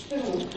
هرمون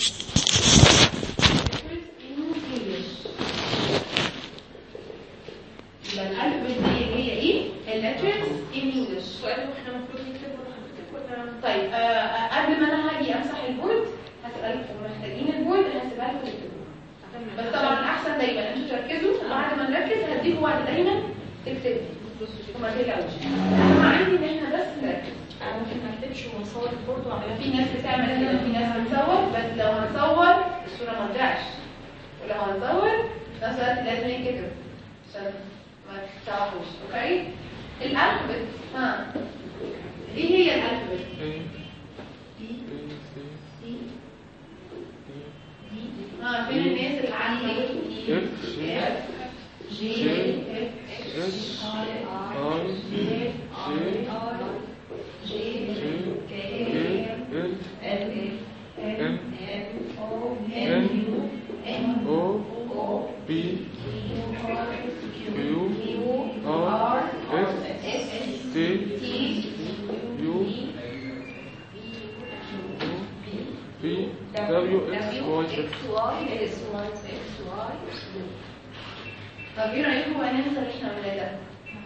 يبقى الالفابت دي هي ايه؟ اللترز ان انجلش سؤال احنا المفروض نكتب ولا هنكتب ولا طيب آه قبل ما انا هاجي امسح البورد هسألكم محتاجين البورد انا هسيبها لكم تكتبوها بس طبعا الاحسن دايما انتوا تركزوا بعد ما نركز هديكم وقت دايما تكتبوا وما تقلقوش اهم عندي ان احنا بس نركز انا ممكن ما اكتبش ونصور برضه على في ناس بتعمل كده في ناس بتصور بس لو هنصور الصورة ما تضيعش ولو هنصور في نفس الوقت لازم يتكتب عشان ما تعرفوش اوكي الالفابت ها ايه هي الالفابت ها فين الناس اللي عندي اف جي اف طب ايه رايكم بقى ننسى اللي احنا قلناه ده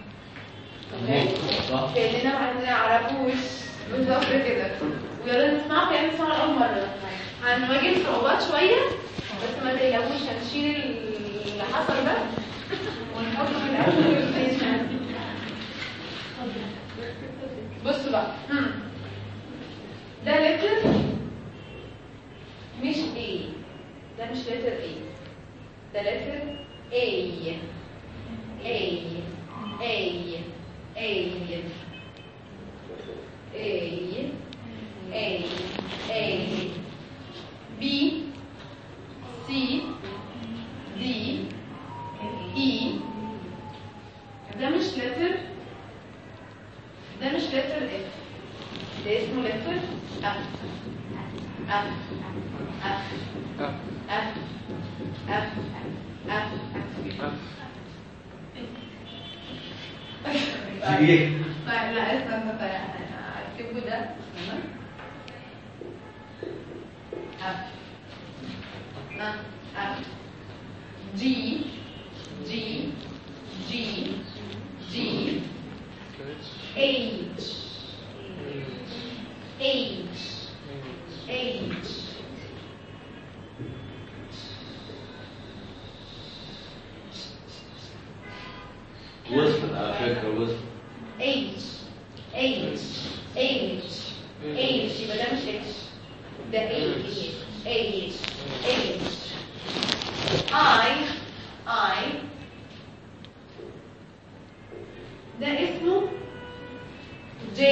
اوكي كاننا ما نعرفوش بالظبط كده ويلا نسمعه كأن نسمعه لأول مرة هنواجه صعوبات شوية بس ما تقلقوش هنشيل اللي حصل ده ونحطه من الأول بصوا بقى هم. ده لتر مش A ده مش لتر A ده لتر A A A A A A A B C D E ده مش لتر ده مش لتر F ده اسمه لتر F F F F F F F طيب لا استنى طيب هكتبه ده تمام F ها F G G G G H H H وصلت على فكرة وصلت H H H H يبقى ده مش H ده H H H I I ده اسمه J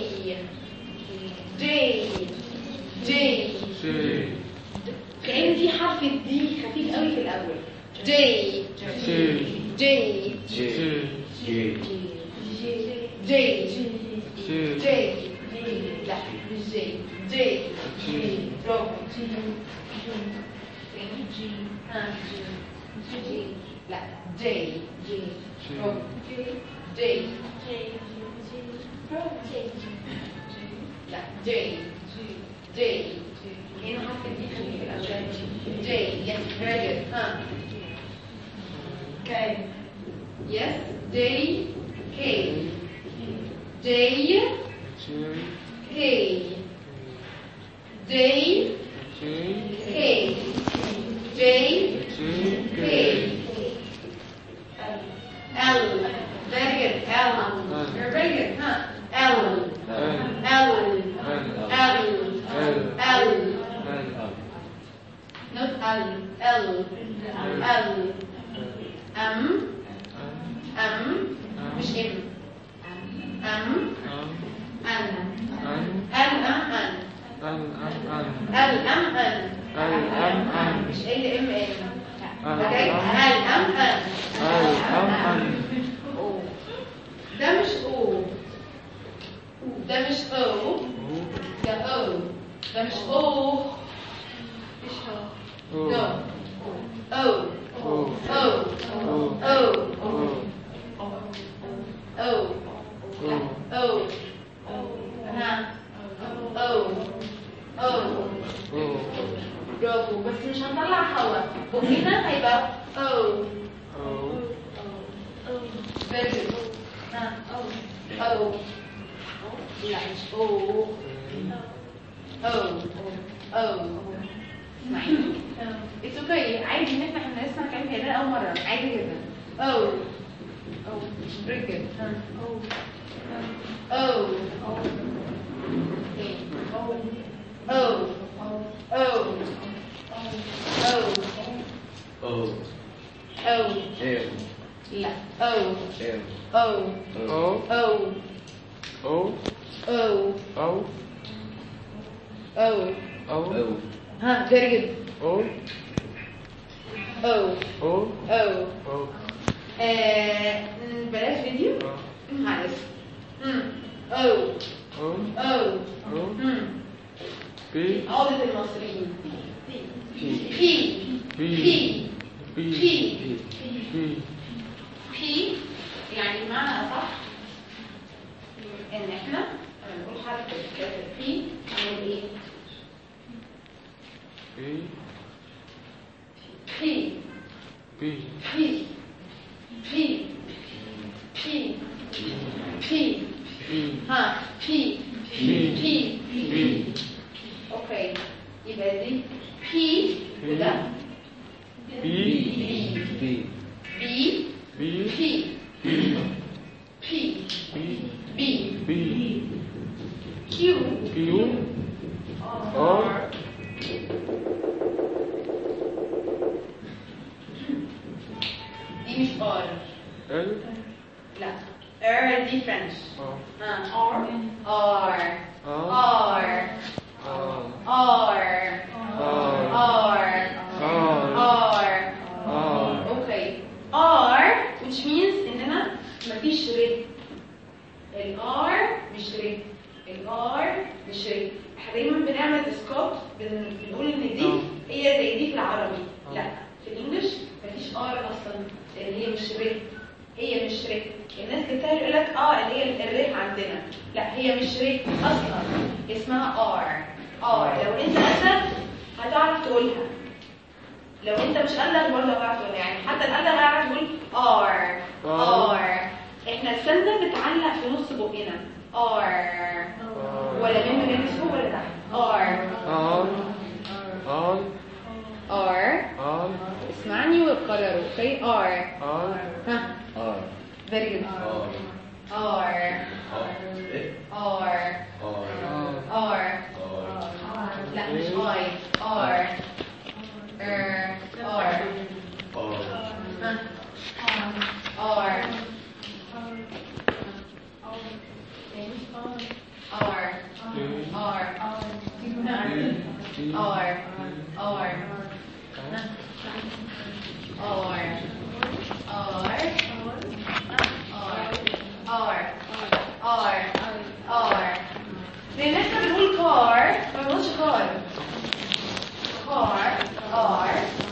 J J كأن في حرف الدي خفيف قوي في الأول J J جي J J لا مش J J برافو ها لا J برافو J لا J J هنا حرف الدي خفيف في الأول J yes very good ها K yes J K J K J K J K L very good L you're very good huh L L L L not L L L M M مش M M N N M N L M N مش L M N okay L M N O ده مش O ده مش O ده O ده مش O مش هو no O O O O O ها O O أو برافو بس مش هنطلع هواء بقنا هيبقى او أو very good ها او لا مش او او او اسمعي اتس اوكي عادي ان احنا احنا نسمع كلام كده اول مره عادي جدا او او very good ها او او او او أو او إيه لا او إيه او أو او أو او أو او أو أو ها very good أو او أو او أو آه، م، بلاش فيديو معلش مم. او أو او أو مم. بي عقدة المصريين في في بي في بي في بي في يعني بمعنى أصح إن إحنا لما نقول حرف في هنقول إيه؟ بي في بي في في في في بي ها في في. في بي اوكي يبقى دي في وده بي في بي بي في بي في بي بي بي كيو كيو ار دي مش ار ال لا ار دي فرنش اه ها ار ار ار ار ار ار ار ار ار R. ار Okay. R, which means إننا مفيش رد. ال R مش رد. ال R مش رد. احنا دايما بنعمل اسقاط بن- بنقول إن دي آه. هي زي دي في العربي. آه. لا في الإنجليش مفيش R أصلا لأن هي مش رد. هي مش رد. الناس كتير يقول لك اه اللي هي الر عندنا. لا هي مش رد أصلا. اسمها R. R لو أنت أسد هتعرف تقولها. لو انت مش قادر برضه هتعرف تقول يعني حتى القادر هيعرف يقول ار ار احنا السنه بتعلق في نص بقنا ار ولا من من فوق ولا تحت ار ار ار ار ار اسمعني وقرروا اوكي ار ار ها آر فيري جود آر ار آر إيه ار آر ار آر لا مش اي ار ار ار آر ها ار ار ار بي R R R R R R R لأن احنا بنقول car ما بنقولش car car R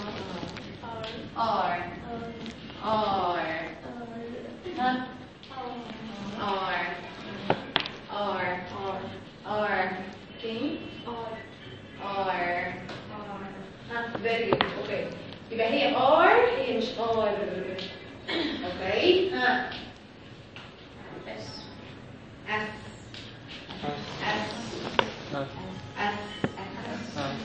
R R ها R R R okay R ها very good okay يبقى هي R هي مش R okay ها S S S ار S S ار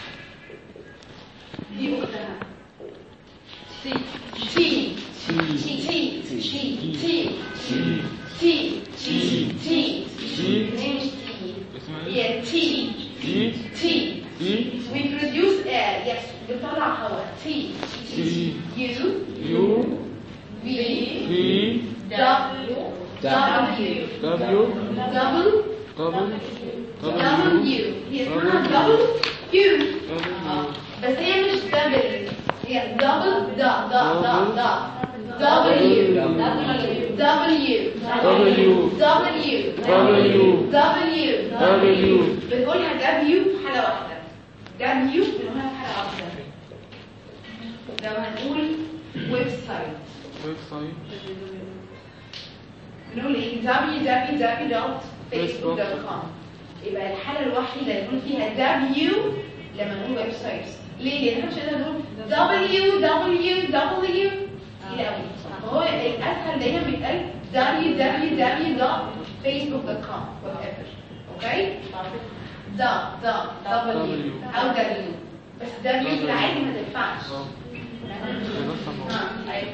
دي أختها T T T T T T T T T T T. مش T اسمها هي ايه T تي T تي We produce air, yes, بنطلع هواء T T. U يو V في W W دبليو W دبل W هي اسمها W U دبليو بس هي مش W هي دبل دا دا دا دا W W W W. W W. W W. بنقولها W في حالة واحدة W بنقولها في حالة واحدة لو هنقول ويب سايت ويب سايت بنقول ايه www.facebook.com يبقى الحالة الوحيدة يكون فيها W لما نقول ويب سايتس ليه؟ لان احنا مش هنقدر نقول www كتير قوي فهو الاسهل دايما بيتقال www.facebook.com whatever اوكي ده ده w او w بس w في العادي ما تنفعش اه ها ايه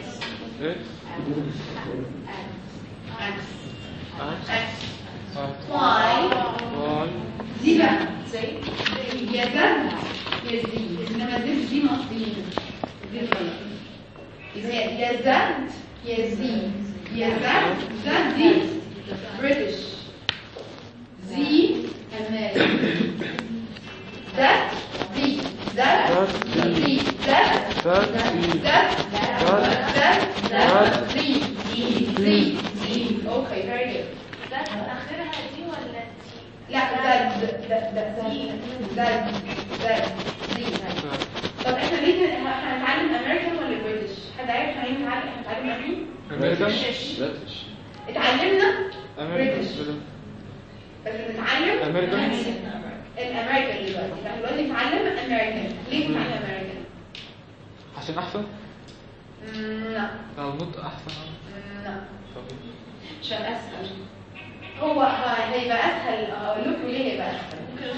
x اكس x اكس y واي دي بقى يا زد يا زي انما زد دي مصريين دي غلط يبقى يا زد يا زي يا زد زد دي بريتش زي امريكا زد دي زد دي زد ذات زد زد زد زي زي زي اوكي very good اخرها دي ولا لا زد زد زد زد زي طب احنا ليه هنتعلم امريكان ولا بريتش؟ حد عارف احنا ليه هنتعلم احنا هنتعلم مين؟ امريكان بريتش اتعلمنا امريكان بس نتعلم امريكان الامريكان دلوقتي احنا دلوقتي نتعلم امريكان ليه نتعلم امريكان؟ عشان احسن لا او نطق احسن لا طب عشان اسهل هو ه- هيبقى اسهل اقول لكم ليه هيبقى اسهل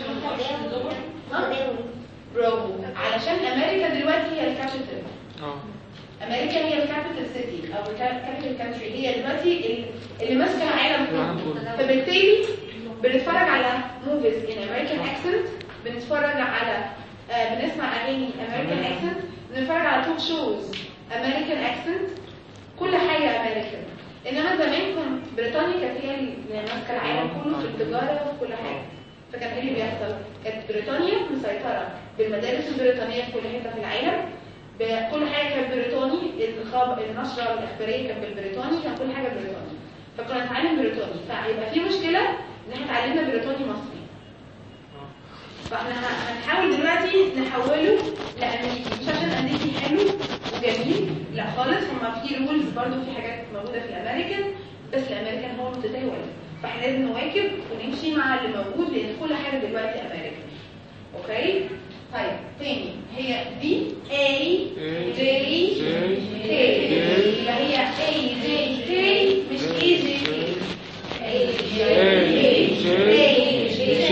ها؟ برافو علشان امريكا دلوقتي هي الكابيتال اه امريكا هي الكابيتال سيتي او الكابيتال كانتري هي دلوقتي ال- اللي ماسكه العالم العالم كله كله. فبالتالي بنتفرج على موفيز ان امريكان اكسنت بنتفرج على آه بنسمع اغاني امريكان اكسنت بنتفرج على توك شوز امريكان اكسنت كل حاجه امريكان انما زمان كان بريطانيا كانت هي اللي ماسكه العالم كله في التجاره وفي كل حاجه فكان ايه اللي بيحصل؟ كانت بريطانيا مسيطره بالمدارس البريطانيه في كل حته في العالم ب- كل حاجه كانت بريطاني الخبر النشره الاخباريه كانت بالبريطاني كان كل حاجه بريطاني فكنا نتعلم بريطاني فهيبقى في مشكله ان احنا اتعلمنا بريطاني مصري فاحنا ه- هنحاول دلوقتي نحوله لامريكي مش عشان امريكي حلو وجميل لا خالص هما في رولز برضو في حاجات موجوده في الامريكان بس الامريكان هو المتداول فاحنا لازم نواكب ونمشي مع اللي موجود لان كل حاجه دلوقتي امريكان اوكي طيب تاني هي دي A J K يبقى هي A J K مش A J K A J K A J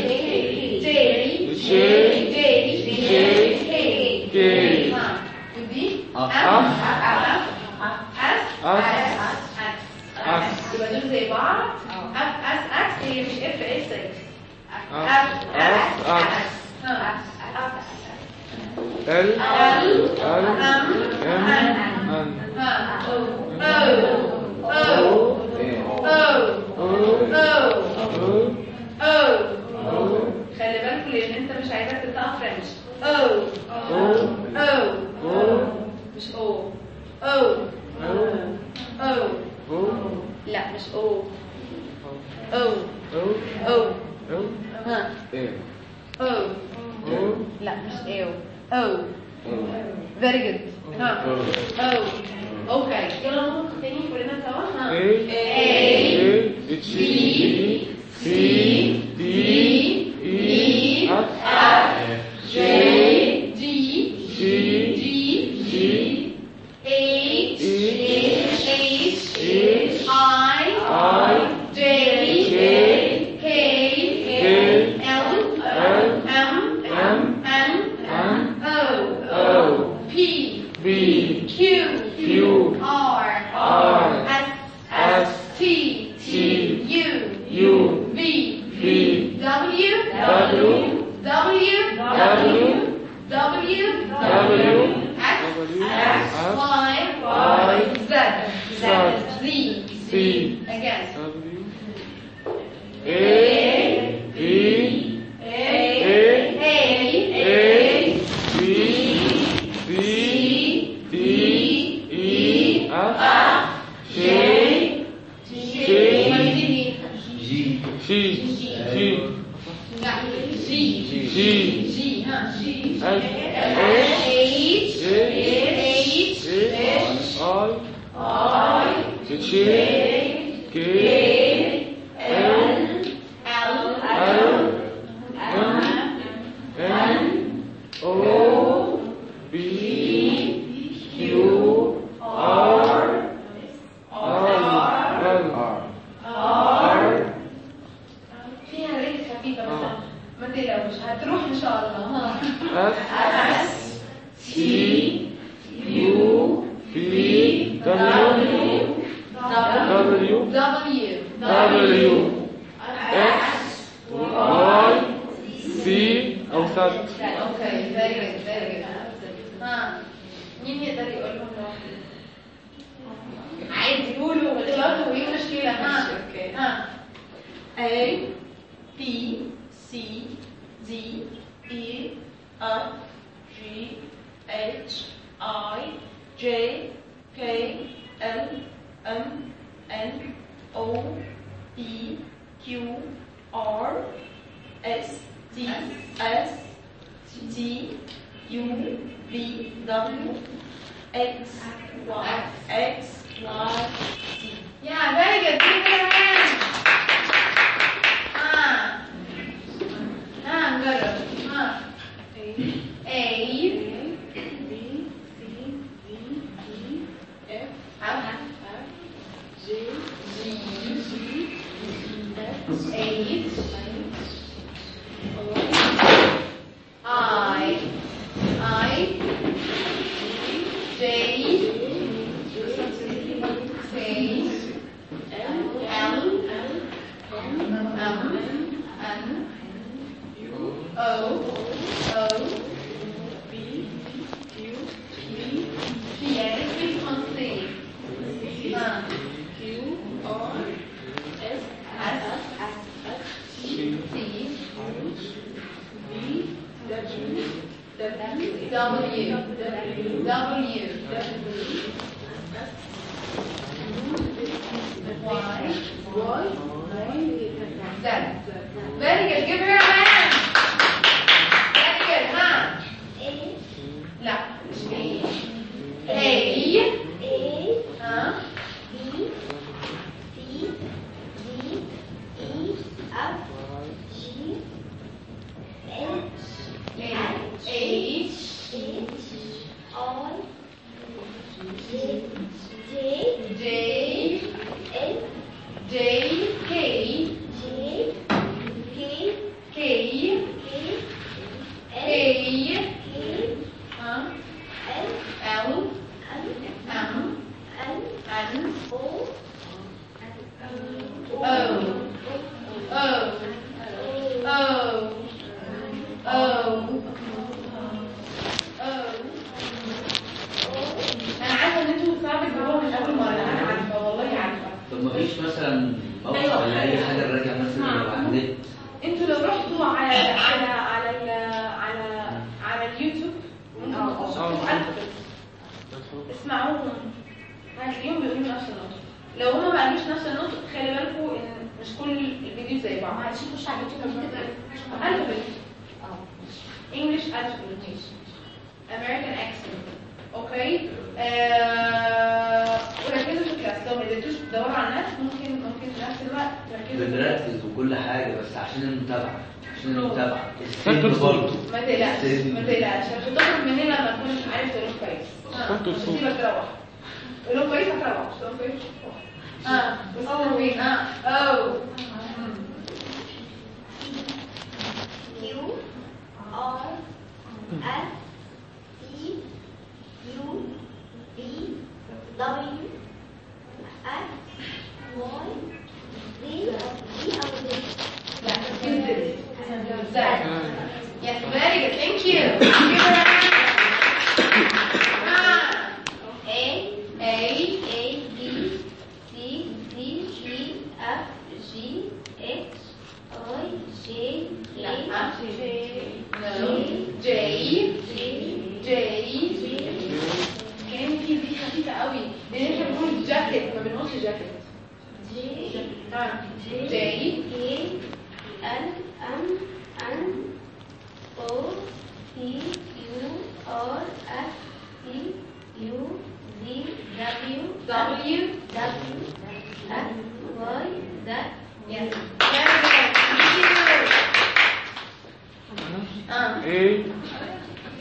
J J K ها ودي أف. أف أس أس. أس أس. يبقى دول زي بعض أف أس أكس هي مش اف اس اكس أف. أف. أكس. ها ال ال ال أم ام أن ان ها أو أو أو او أو او أو خلي بالكوا لأن أنت مش عايزك تطلع فرنش أو او أو او مش أو أو او أو او لا مش أو أو او أو او ها ايه أو او لا مش أو أو very good ها أو أوكي يلا نطلق تاني كلنا سوا ها A A H B C D E F F J G C G G H H H I I J J K K L L M M N N O O P B Q Q R R S S T T U U V V W W W W W W X W X F Y Y Z Z Z C again W A B A A A A B C D E F J J جي C G لا G G G ها G H H H H H I I J K L L L L M N O B Q R R L R فيها ريت خفيفة بس ما تقلقوش هتروح ان شاء الله ها S T U V W W W W X Y Z أو Z اوكي very good very good ها مين يقدر يقول لهم لوحده عادي قولوا غلطوا ايه المشكلة ها اوكي. ها A B C D E F G H I J K L M N O P Q R S T S T U V W X Y X Y Z Yeah, very good. Give me your hand. ها ها نجرب ها A أو Eight. I. I. J. K. L. M. N. O. O. P. N. Please on C. Uh, S. T. T. W. W. Y. Z. Very good. Give her a hand. Very good. Huh? لا مش A. A. ها H. H. J. J. K. K. K. Huh? L. M. N. O. O. O. O. انا عارفه ان انتوا صعب تجاوبوا من اول مره انا عارفه والله عارفه طب مفيش مثلا موقع أيوة. ولا اي حاجه نراجع مثلا لو على النت انتوا لو رحتوا على على على ال على على اليوتيوب ممكن تخشوا آه. في الفابت اسمعوهم هتلاقيهم بيقولوا نفس النطق لو هما ما قالوش نفس النطق خلي بالكم ان مش كل الفيديو زي بعض معلش خش على اليوتيوب الفابت English alphabet American accent اوكي آه... وركزوا في الكلاس لو ما قدرتوش تدوروا على الناس ممكن ممكن في نفس الوقت تركزوا في الكلاس. بنركز وكل حاجه بس عشان المتابعه عشان المتابعه السن برضه ما تقلقش ما تقلقش مش هتخرج من هنا لما تكون عارف تقول كويس صوت مش الصوت. هسيبك تروح قول كويس هتروح مش تقول كويس اه بس وين اه او لا كده Exactly. Yes, very good. Thank you. Give her a hand. Ah. A, A, لا no. J, J, كان في دي خفيفة قوي لأن احنا بنقول جاكيت ما بنقولش جاكيت اه J, W, yes. Very good. Thank you. Ah. A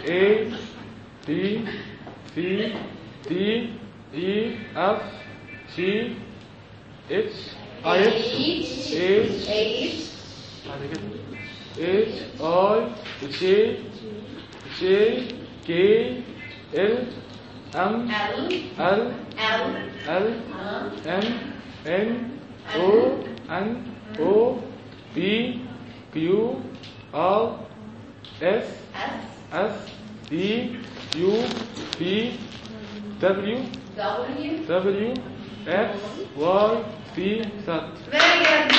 A B C D E F G H I H H H بعد كده H I J J K L M L L L L آه. M N O N O P Q R S S S D U V W W W X Y Z Z Very good.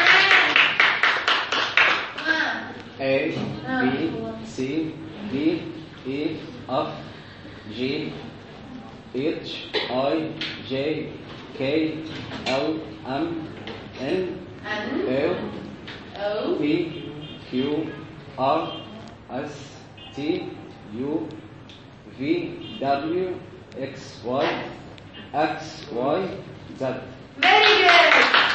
Ah. A B C D E F G H I J K L M N N O O P Q R S T U V W X Y X Y Z Very good.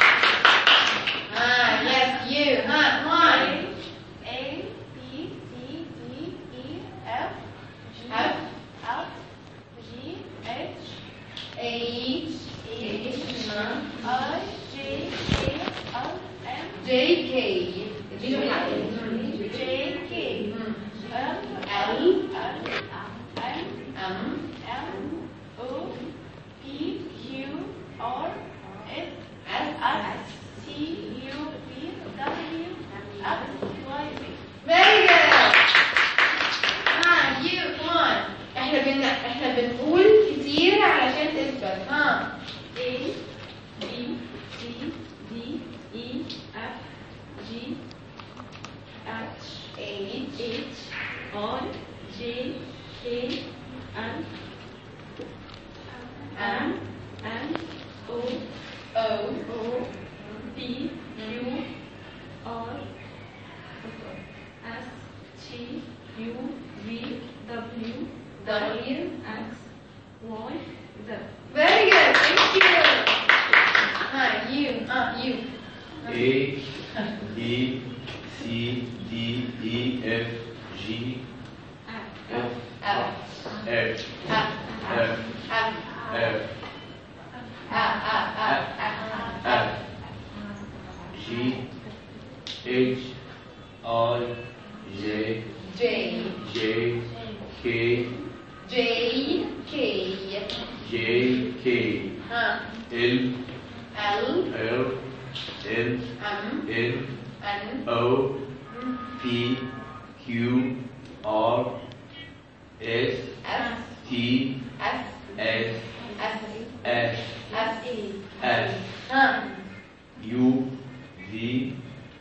Ah, yes, you. Ah, come on. A B C D E F G F F G H H H ah. I J K L M J K اديله حاجة. J K مم. L L L M M M O P Q R S S S T U V W X Y Z Very good. Ah, you come on. احنا بن احنا بنقول كتير علشان تثبت. ها. A B C D E F G H H H I J K L M N O O O P Q R S T U V W W. X Y Z Very good. Thank you. Ah, you. Ah, you. A B C D E F G F F F F F F F Ah, ah, ah, ah. F G H I J J J K J K J K ah, L L L M M N N O P Q R S S T S S S S S S ah, U V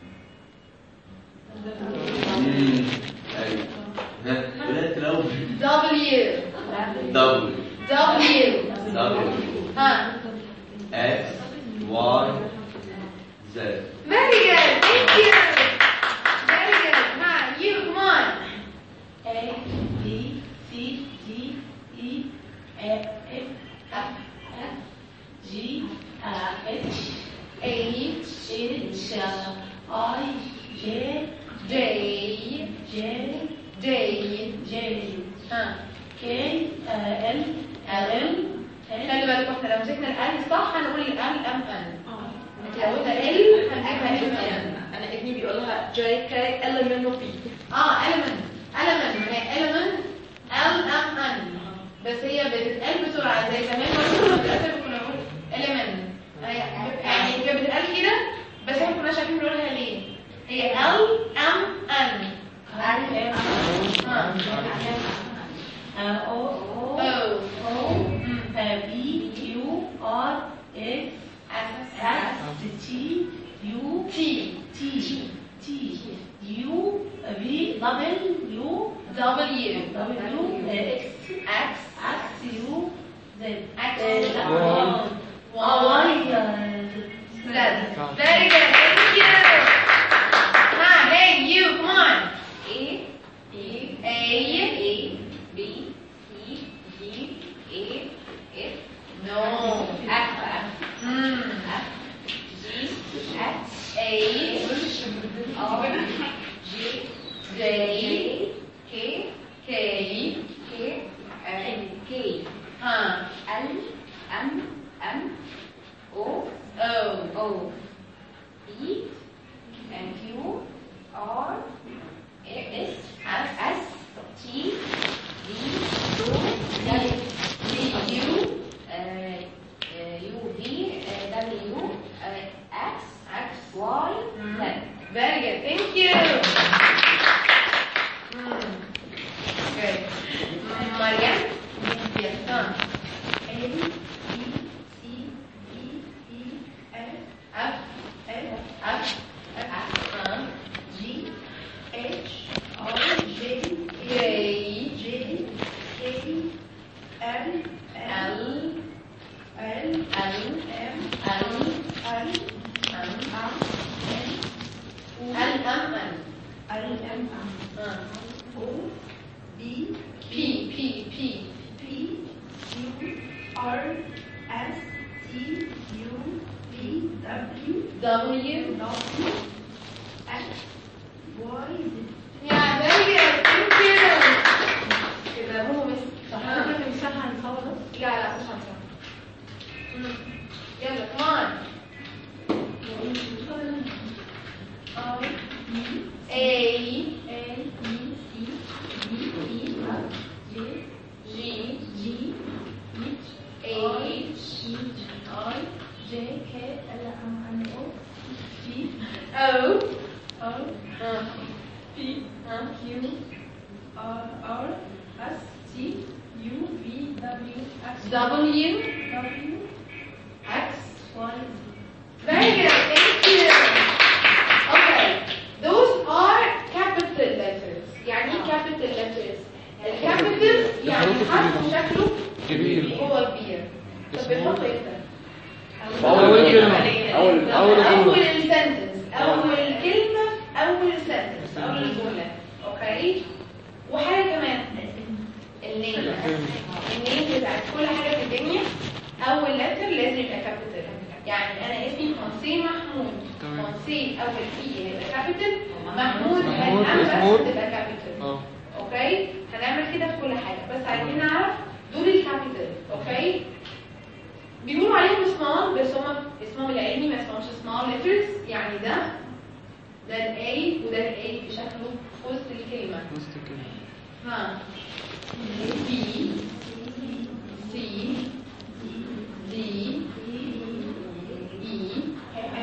مم. أيوة. ها بدأت الأول W W W W ah. X Y Z Very good. Thank you. Very good. Ah, you come on. A B C D E F F F F G uh, H H H uh, I J J J J J ah. K uh, L L خلي بالك احنا لو مسكنا ال صح هنقول ال ام ان آه. لو قلنا ال هنجيبها ال ان انا ابني بيقولها جي كي ال منه بي اه element element ما هي element ال ام ان بس هي بتتقال بسرعه زي زمان برضه في الاخر كنا بنقول element هي- يعني هي بتتقال كده بس احنا كنا عارفين بنقولها ليه هي ال ام ان او او او مم. بي كيو ار اكس اس اس تي يو تي تي تي يو في دبل يو دبليو دبليو اكس اكس اكس يو زد اكس اه واي Zed. Very good. Thank you. Ah, hey, you, come on. A, E, A, A, B, C, D, A, F. No. F, F. Hmm. F, G, H, A, R, G, J, K, K, اوكي مريم يس ها A B C D E F اف F اف اف ها G H I J جي J K L L ال L ال M ال L ام M ال ام ال L M ها O B بي بي بي P Q R S T U V W دبليو W X Y Z يا very good thank you كده هو بس صح ممكن نمسحها نصور لا لا مش هنصح يلا كمان A G H O ها ها W X Very good. Thank you. Okay. Those are capital letters. يعني ايه capital letters؟ الكابيتال يعني حرف شكله كبير هو كبير. طب بنحط امتى؟ أول كلمة أول أول أول جملة السنتنس أول كلمة أول السنتنس أول الجملة أوكي وحاجة كمان النيم النيم بتاعت كل حاجة في الدنيا أول لتر لازم يبقى كابيتال يعني أنا اسمي فونسي محمود تمام. فونسي أول فيه هيبقى كابيتال محمود محمود هيبقى اسمه؟ بس تبقى كابيتال اه اوكي هنعمل كده في كل حاجه بس عايزين نعرف دول الكابيتال اوكي بيقولوا عليهم سمال بس هم اسمهم العلمي ما اسمهمش سمال ليترز يعني ده ده الاي وده الاي بشكله في وسط الكلمه وسط كده ها بي سي دي اي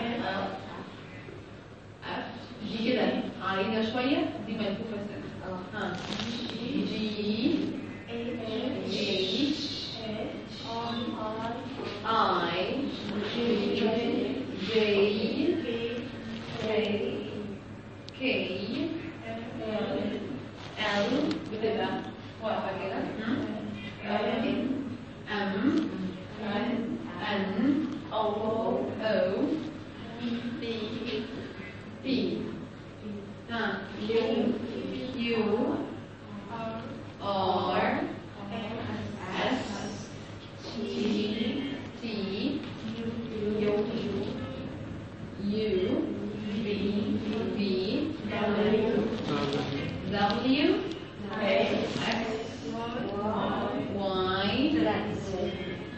اف دي كده عريضه شويه دي ملفوفه سنه ها جي H I J K L بتبقى واقفة كده M M N O O P P ها U U R S T T U U V V W W X Y Z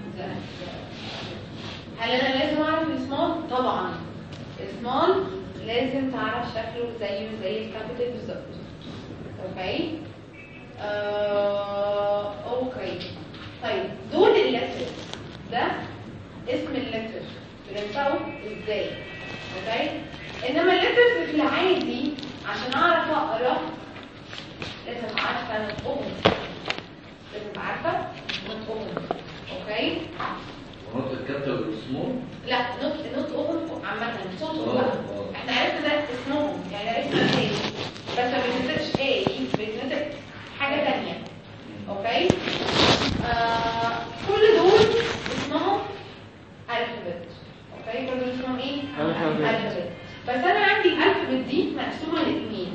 هل انا لازم اعرف السمول؟ طبعا السمول لازم تعرف شكله زيه زي الكابيتال بالظبط اوكي آه، اوكي طيب دول اللتر ده اسم اللتر بننطقه ازاي اوكي انما اللترز في العادي عشان اعرف اقرا لازم ابقى عارفه نطقهم لازم ابقى عارفه نطقهم اوكي ونقطة الكابيتال والسمول لا نطق نطقهم عامة صوتهم آه، بقى آه. احنا عرفنا ده اسمهم يعني عرفنا ايه بس ما بننطقش ايه بننطق حاجة تانية اوكي آه كل دول اسمهم الفابت اوكي كل دول اسمهم ايه الفابت. الفابت بس انا عندي الالفابت دي مقسومة لاثنين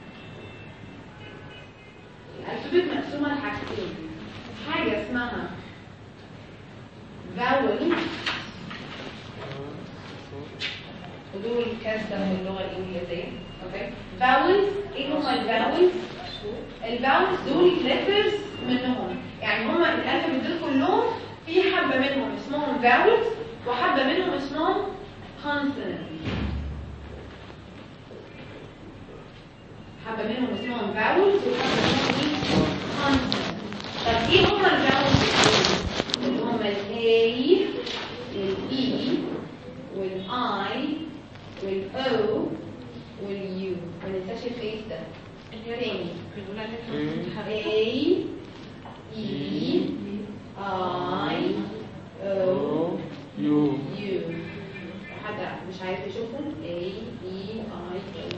الالفابت مقسومة لحاجتين حاجة اسمها vowel ودول كسر من اللغة الإنجليزية اوكي vowels ايه هما الفاولز الفاولز دول letters منهم يعني هما الالفابت دول كلهم في حبة منهم اسمهم vowels وحبة منهم اسمهم consonants حبة منهم اسمهم vowels وحبة منهم ايه consonants طب ايه هما الفاولز اللي هما ال A وال E وال I وال O وال U ما ننساش الفيس ده تاني A E I O O U U حد مش عايز يشوفهم A E I O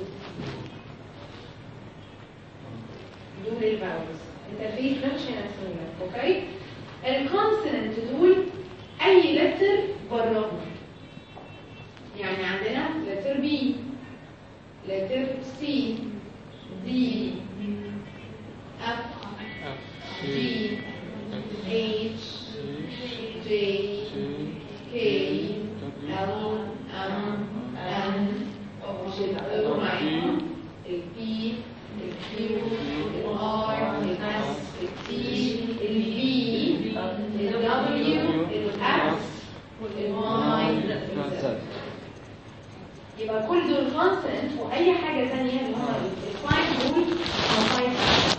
دول الفاولز انترفيس ده مش هينسونا اوكي الكونسوننت دول اي لتر براهم يعني عندنا لتر بي لتر سي دي اف F جي H اتش C جي J K L M N O معاهم ال P ال Q ال R ال S ال T ال V ال W ال X ال Y ال Z يبقى كل دول كونستنت واي حاجه ثانيه اللي هم الفايف دول هم فايف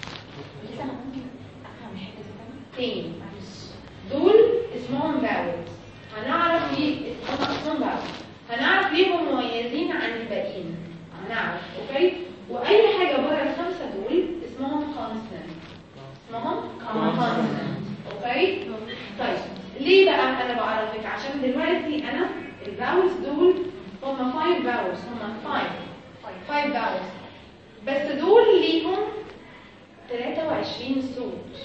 تاني دول اسمهم فاولز هنعرف ليه هم اسمهم فاولز هنعرف ليه هم مميزين عن الباقيين هنعرف اوكي واي حاجه بره الخمسه دول اسمهم كونستنت اسمهم كونستنت اوكي طيب ليه بقى انا بعرفك عشان دلوقتي انا الفاولز دول هم 5 فاولز هم 5 5 فاولز بس دول ليهم 23 صوت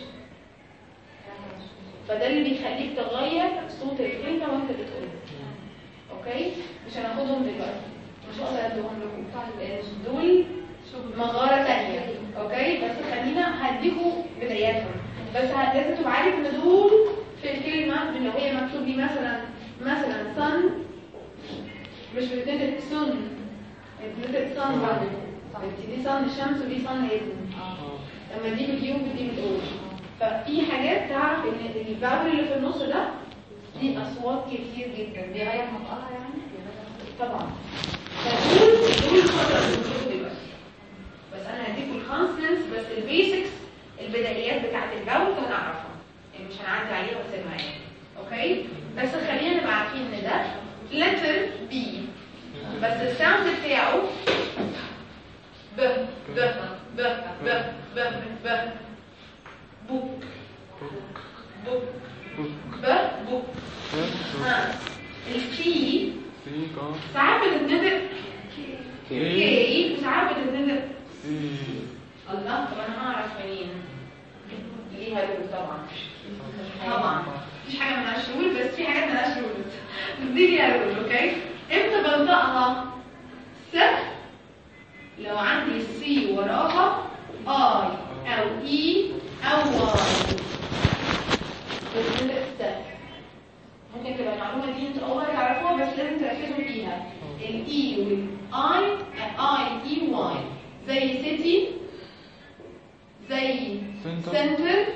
فده اللي بيخليك تغير صوت الكلمة وانت بتقولها اوكي مش هناخدهم دلوقتي مش هقدر اديهم لكم لان دول مغارة تانية اوكي بس خلينا هديكوا بداياتهم بس ه- لازم تبقى عارف ان دول في الكلمة من لو هي مكتوب لي مثلا مثلا sun مش بتنطق سن بتنطق sun برضه دي sun الشمس ودي sun الاسم لما دي باليوم ودي بالاول ففي حاجات تعرف ان الفاول اللي في النص ده دي اصوات كتير جدا بيغير نطقها يعني طبعا فدول دول خطر بنشوفه دلوقتي بس انا هديكم الكونستنس بس البيسكس البدايات بتاعت الفاول هنعرفها يعني مش هنعدي عليها بس معايا اوكي بس خلينا نبقى عارفين ان ده letter B بس الساوند بتاعه ب ب ب ب ب ب بوك بوك ب بوك ها الكي C God ساعات بتتنطق كي وساعات بتتنطق C الله طب انا هعرف منين ليها رول طبعا طبعا مفيش حاجه ملهاش رول بس في حاجات ملهاش رول بس دي ليها رول اوكي امتى بنطقها س لو عندي سي وراها اي او اي او واي بتنطق س ممكن تبقى المعلومه دي انتوا اول مره تعرفوها بس لازم تركزوا فيها الاي والاي اي اي واي زي سيتي زي Center. سنتر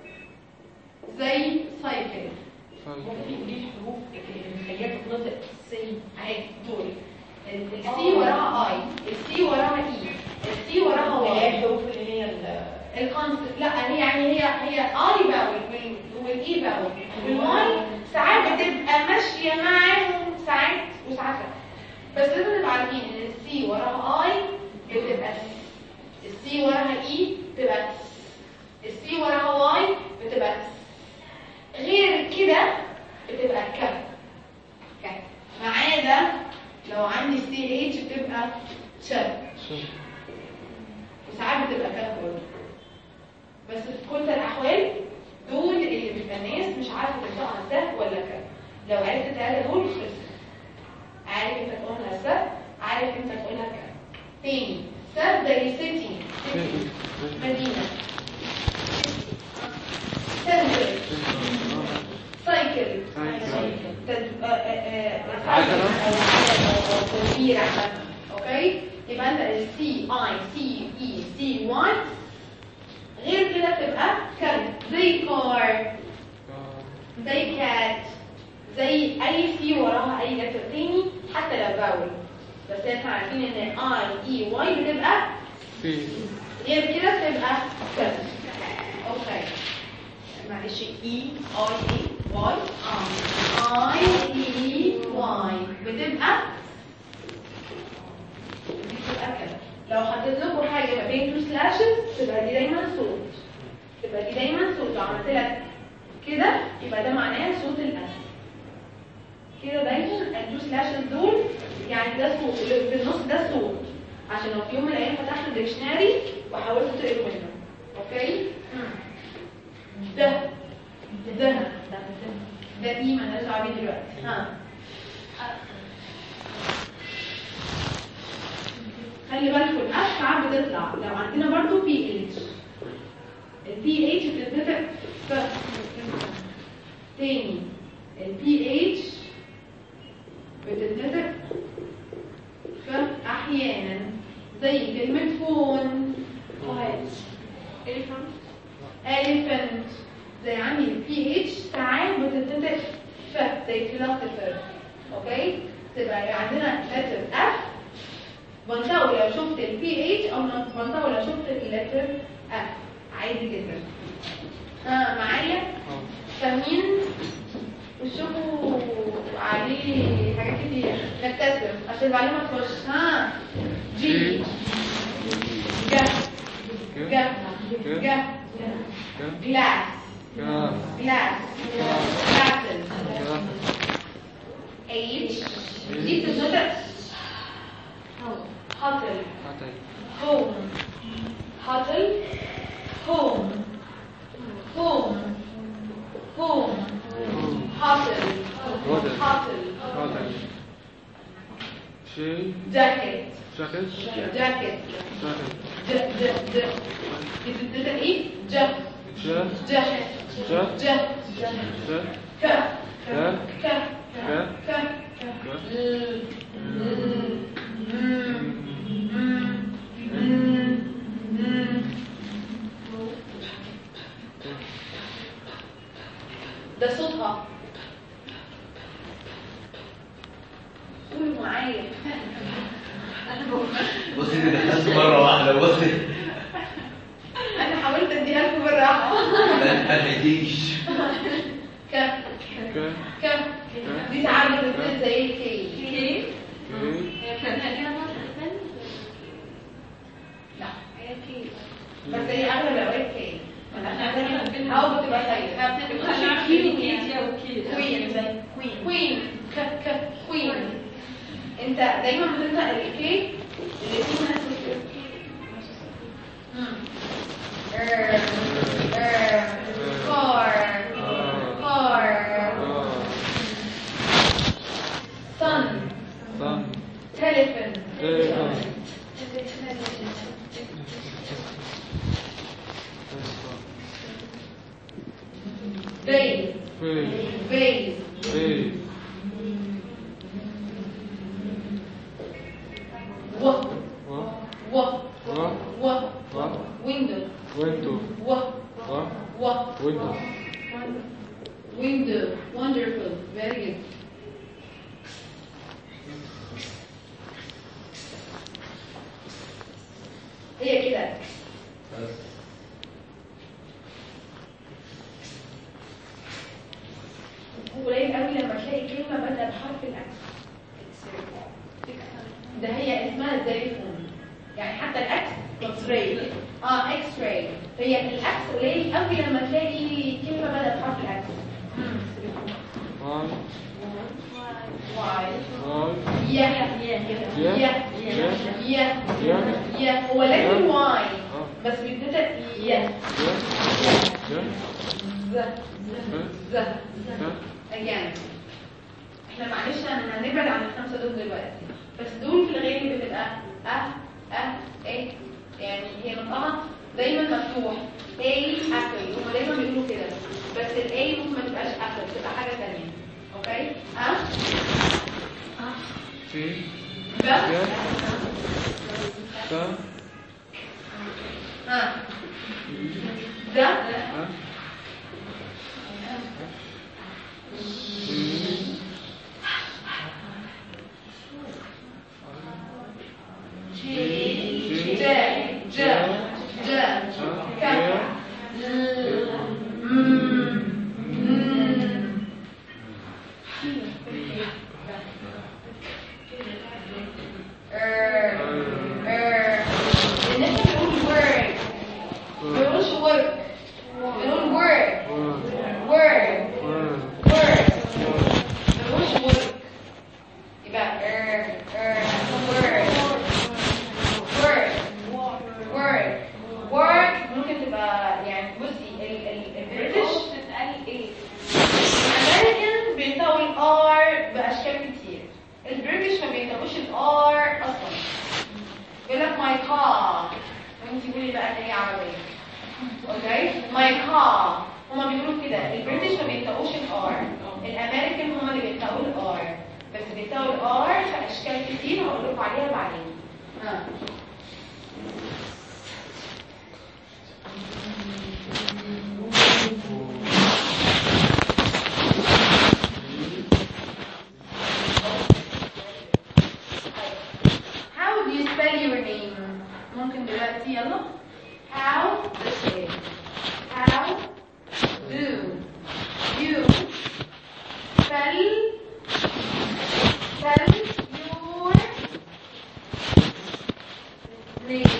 زي سايكل Cycle ممكن دي الحروف اللي مخليها تتنطق سي اهي دول السي وراها اي السي وراها اي السي وراها واي الحروف اللي هي الكونسبت لا هي يعني هي هي اي باول والاي باول والواي ساعات بتبقى ماشيه معاهم ساعات وساعات لا بس لازم نبقى عارفين ان السي وراها اي بتبقى السي وراها اي بتبقى السي وراها واي بتبقى غير كده بتبقى ك ك ما عدا لو عندي سي اتش بتبقى ش وساعات بتبقى ك برضه بس في كل الاحوال دول اللي بيبقى الناس مش عارفه تنطقها س ولا ك لو عرفت الثلاثه دول خلص عارف انت تقولها س عارف انت تقولها ك تاني س زي سيتي سيتي مدينه سنتر سايكل تد- آه، آه، آه، عجلة. أو تدبير عامة. اوكي يبقى انت السي اي سي اي سي 1 غير كده تبقى كلب زي كار زي كات زي اي سي وراها اي لتر تاني حتى لو باول بس احنا عارفين ان اي اي واي بتبقى C غير كده تبقى كلب اوكي معلش اي اي اي واي اي اي واي بتبقى دي بتبقى كده لو حطيت لكم حاجه حاجه ما بين تو سلاشز تبقى دي دايما صوت تبقى دي دايما صوت لو عملت لك كده يبقى ده معناه صوت الاسد كده دايما التو سلاشز دول يعني ده صوت اللي في النص ده صوت عشان لو في يوم من الايام فتحت الديكشناري وحاولت تقرا منه اوكي ده ده ده دي مالناش دعوه بيه دلوقتي ها خلي بالكم الاف ساعات بتطلع لو عندنا برضو بي اتش البي اتش بتتنطق ف تاني البي اتش بتتنطق ف احيانا زي كلمة فون elephant زي عندي البي اتش ساعات بتتنطق ف زي philosopher اوكي تبقى عندنا letter F بنطقه لو شفت البي اتش او بنطقه لو شفت اللتر F عادي جدا ها معايا فاهمين وشوفوا عليه حاجات كتير نبتسم عشان بعدين ما تخش ها جي جا جا جا جلاس جلاس جلاسز اتش دي بتتنطق هاتل هوم هاتل هوم هوم هوم هاتل Hotel. هاتل شيء جاكيت جاكيت جاكيت جاكيت ج ج ج دي بتتنطق ايه ج جا ج جا ج جا ك جا ك جا ك ل ل م م م م ده صوتها قولوا معايا بصي انت دخلت مره واحده بصي انا حاولت اديها لكم بالراحه ما ما لحقتيش ك ك ك دي ساعات بتتنطق زي الكي كي كي لا بس هي اغلب الاوقات كي او بتبقى سايلة كوين زي كوين ك ك كوين انت دايما بتنطق الكي اللي فيه ناس بتقول ار ار كار كار sun صن telephone تليفون vase في vase في و و و و و و window ويندو و و و ويندو window wonderful very good هي كده قليل قوي لما تلاقي كلمه بدأ بحرف الاكس ده هي اسمها الزيفون يعني حتى الاكس اكس راي اه اكس راي هي الاكس قليل قوي لما تلاقي كلمه بدأ بحرف الاكس واي واي واي يا يا يا يا يا يا يا هو لكن يا. واي اه بس بيتنطق يا يا يا ز ز يا again احنا معلش انا هنبعد عن الخمسه دول دلوقتي بس دول في الغالب بتبقى اه اه ايه يعني هي نطقها دايما مفتوح اي ابل هما دايما بيقولوا كده بس الاي ممكن ما تبقاش ابل تبقى حاجه ثانيه اوكي اه في ب يا تا ها ده ها ج ج ج ك ل م م ار ار ان احنا work بنقول work work work ما بنقولش work يبقى er er work work work work ممكن تبقى يعني بصي ال- ال- البريتش تتقال ايه الامريكانز بينطقوا الار باشكال كتير البريتش ما بينطقوش الار اصلا يقول لك ماي كار وانت تقولي بقى ان هي عربيه اوكي ماي كار هما بيقولوا كده البريتش ما بينطقوش الار الامريكان هما اللي بينطقوا الار بس بينطقوا الار في اشكال كتير هقول لكم عليها بعدين ها How do you spell your name? ممكن دلوقتي يلا How this way. How do you spell spell your name?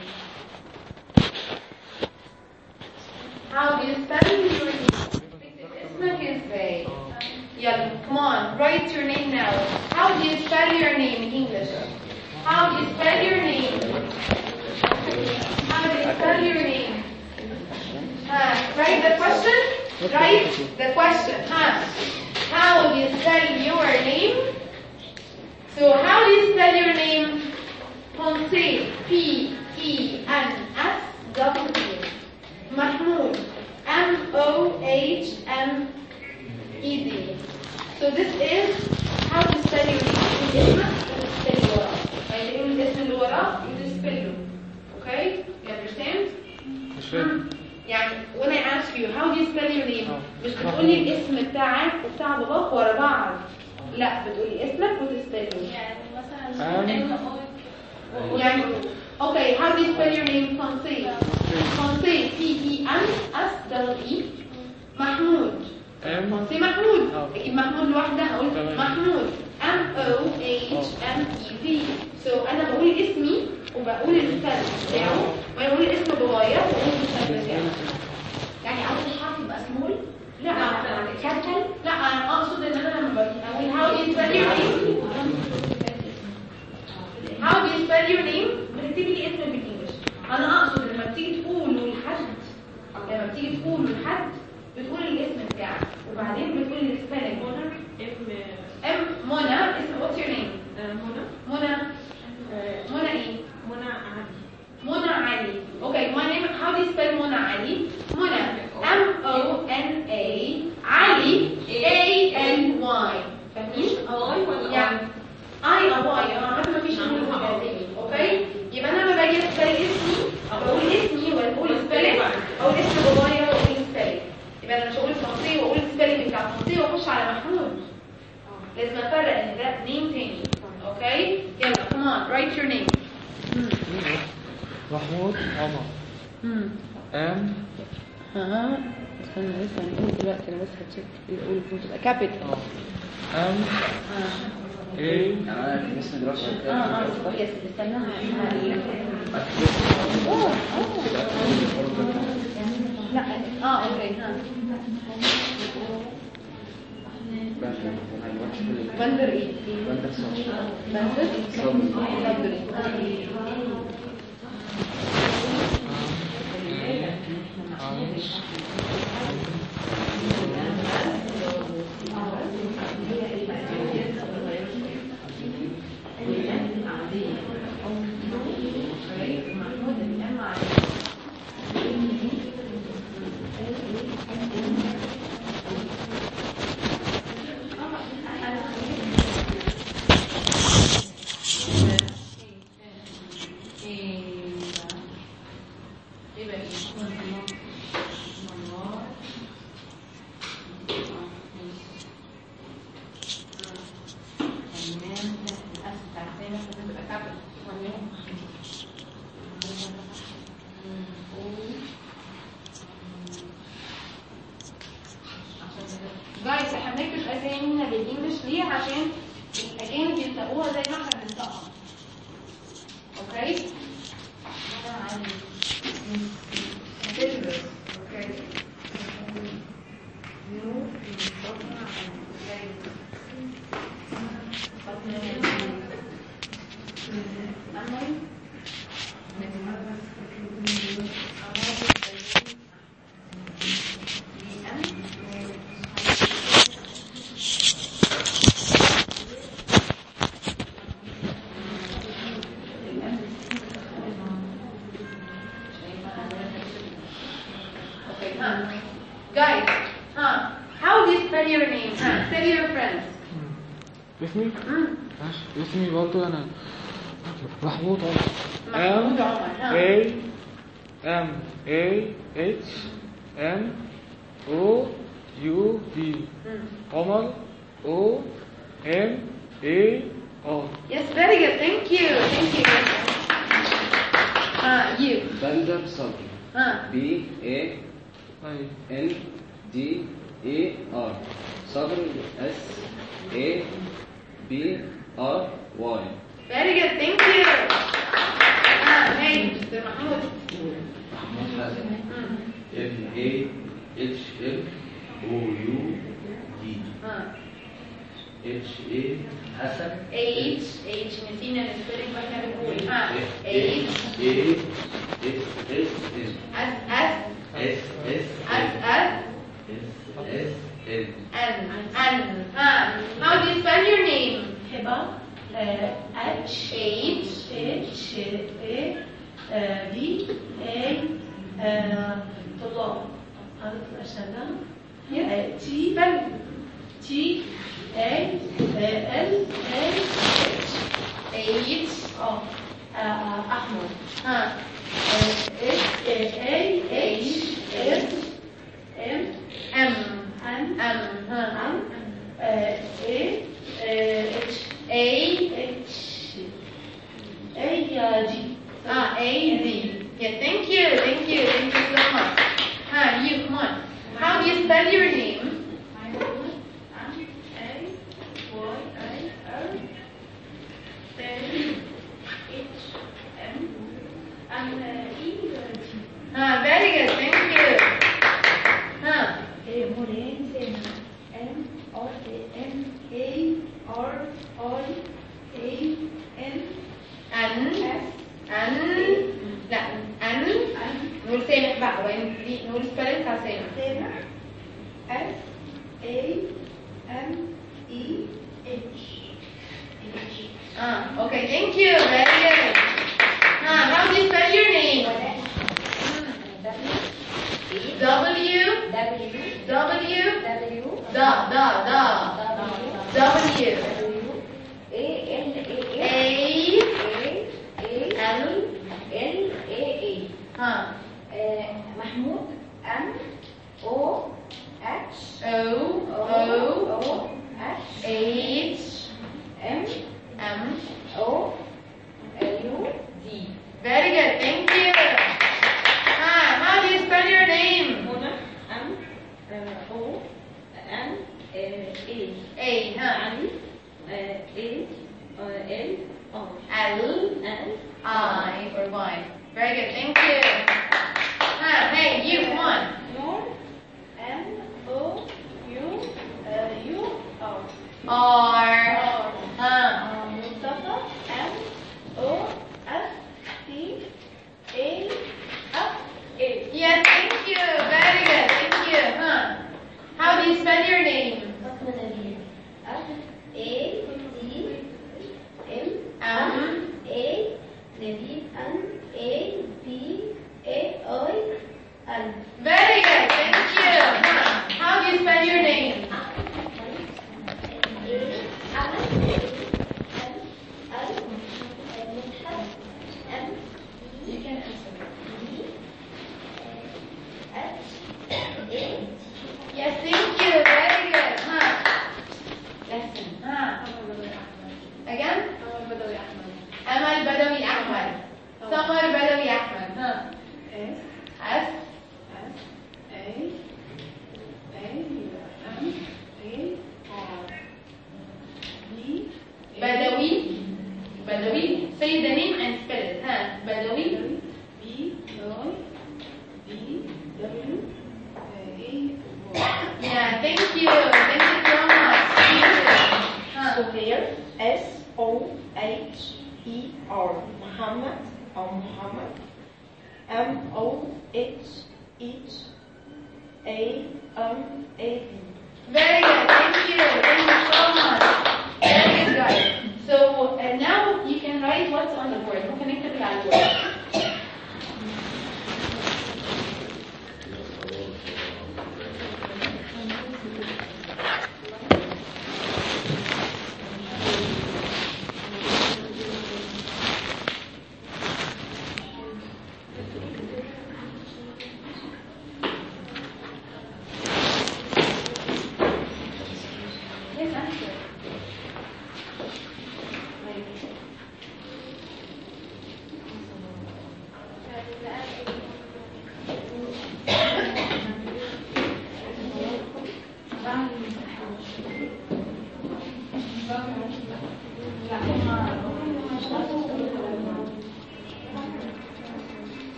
How do you spell your name? اكتب اسمك ازاي؟ يلا come on write your name now. How do you spell your name in English? How do you spell your name? How do you spell your name? Uh, write the question. Write the question. Huh? How do you spell your name? So how do you spell your name? Ponce. P E N S W. Mahmoud. M O H M E D. So this is how to spell your name. اسمك وتسبل وراه. يعني تقول الاسم اللي وراه وتسبله. Okay? You understand? مش فاهم يعني when I ask you how do you spell your name مش بتقولي الاسم بتاعك وبتاع باباك ورا بعض لا بتقولي اسمك وتسبله يعني مثلا أم. ام او يعني okay how do you spell your name Fonse Fonse T E N S double E محمود ام Fonse محمود آه. اكيد محمود لوحدها هقول تمام. محمود M O H M E D so انا بقول اسمي وبقول السبل بتاعه وانا بقول اسم بابايا وبقول السبل بتاعه يعني اول حرف يبقى سمول لا كابيتال لا انا اقصد ان انا لما بقول how do you spell your name how do you spell your name بتكتبي لي اسم بالانجلش انا اقصد لما بتيجي تقول لحد لما بتيجي تقول لحد بتقول الاسم بتاعك وبعدين بتقول السبيلنج ام ام منى اسم what's your name منى منى آه، منى ايه منى عادي منى علي اوكي my name how do you spell منى علي منى M O N A علي A L Y فاهمين اي ولا يعني اي او واي انا عارفه مفيش حاجه اسمها اوكي يبقى انا لما باجي اسبل اسمي بقول اسمي واقول سبيلنج اقول اسم بابايا واقول سبيلنج يبقى انا مش هقول فرنسي واقول السبيلنج بتاع فرنسي واخش على محمود لازم افرق ان ده نيم تاني اوكي يلا come on write your name محمود عمر ام ها استنى لسه هنقول دلوقتي انا بس هتشيك يقول تبقى كابيتال ام اي انا كان اسمي دراسه اه اه يس استنى اوه اوه لا اه اوكي ها بندر ايه بندر صوت بندر صبري. صبري جايز احنا بنكتب اسامينا بالانجلش ليه عشان الاجانب ينطقوها زي ما احنا بننطقها اوكي سيلفر Huh? Guys, huh? How do you spell your name? Huh? Tell your friends. اسمي Mm. ماشي اسمي برضه انا محمود عمر محمود عمر huh? A M A H M O U D Mm. عمر O M A R Yes, very good. Thank you. Thank you. Uh, you. بندر صبري Huh? بي اي أيوة ان دي اي ار صبري اس اي بي ار واي Very good. Thank you. Ah, hey, Mr. Mahmoud. محمود حسن Mm. M A H M O U D Huh. H A حسن H H نسينا السبيلنج واحنا بنقول ها A H A S S N S S S S S N S S S N N N ها How do you spell your name? هبة آه، H H H A آه، B A آه، طلاب هذا أشهد Yes. T Spell T A L A H H اه آه، أحمد ها S A H S M M N M ها M آه، A آه، H A H A G ah A D Yeah, thank you, thank you, thank you so much. Ha, you come on. How do you spell your name? Ah, very good, thank you. Ha, Moren Sena. M R A M A R I A N N S N لا N نقول سامح بقى وين دي نقول spelling بتاع سامح. Sena. S A M E H. H. Ah, okay, thank you, very good. Ah, how do you spell your name? W W W W da da da W W A N A A A A L L A A. ها آه، محمود M O H O O O O H H M M O U D. Very good, thank you. Ah, how do you spell your name? منى M آه، O N آه، A A ها علي آه، A آه، L R L L I for wine. Very good, thank you. Ah, hey, you come on. نور M O U آه، U R R ها آه، مصطفى M O S T A F A Yes, thank you. Very good. Thank you. Huh? How do you spell your name? فاطمة نبيل F A T M Um, A نبيل N A B A I N very good. Thank you. Huh? How do you spell your name? You can answer. Yes, thank you. Very good. Huh? Lesson. Huh? Again? Amal Badawi Ahmad. Samar Badawi Ahmad. Huh? S S S A A M A R B Badawi. Badawi. Say the name and spell it. Huh? Badawi. B I B W A Y. Yeah, thank you. Thank you so much. Thank you. Huh? Sohair, S O H E R, Muhammad or Muhammad, M O H H A M A D. Very good. Thank you. Thank you so much. Very good, guys. So uh, now you can write what's on the board. ممكن نكتب اللي على البورد.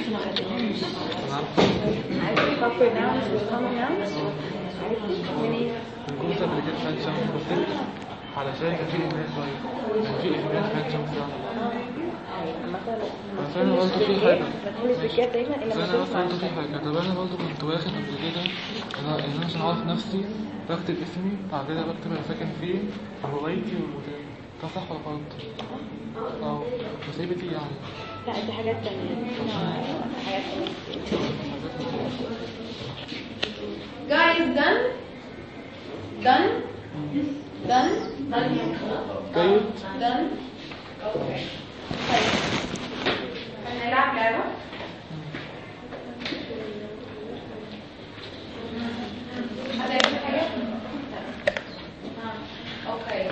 proper nouns with common nouns منين؟ الجملة اللي جت عن شمس بسيط علشان كان في إيمان شوية كان في إيمان عن شمس عشان أنا برضه في حاجة مدهوش بالكاف دايما الا بس ما أنا تشوف بس برضه في حاجة طب أنا برضه كنت واخد قبل كده أنا إن أنا عشان أعرف نفسي بكتب اسمي بعد كده بكتب أنا ساكن فين وهوايتي والمكان ده صح ولا غلط؟ اه بس هي بتيجي يعني لا دي حاجات تانية حاجات تانية Guys, done? Done? Done? جيد Done? Okay. طيب. هنلعب لعبة. حد يعمل حاجة؟ ها. اوكي.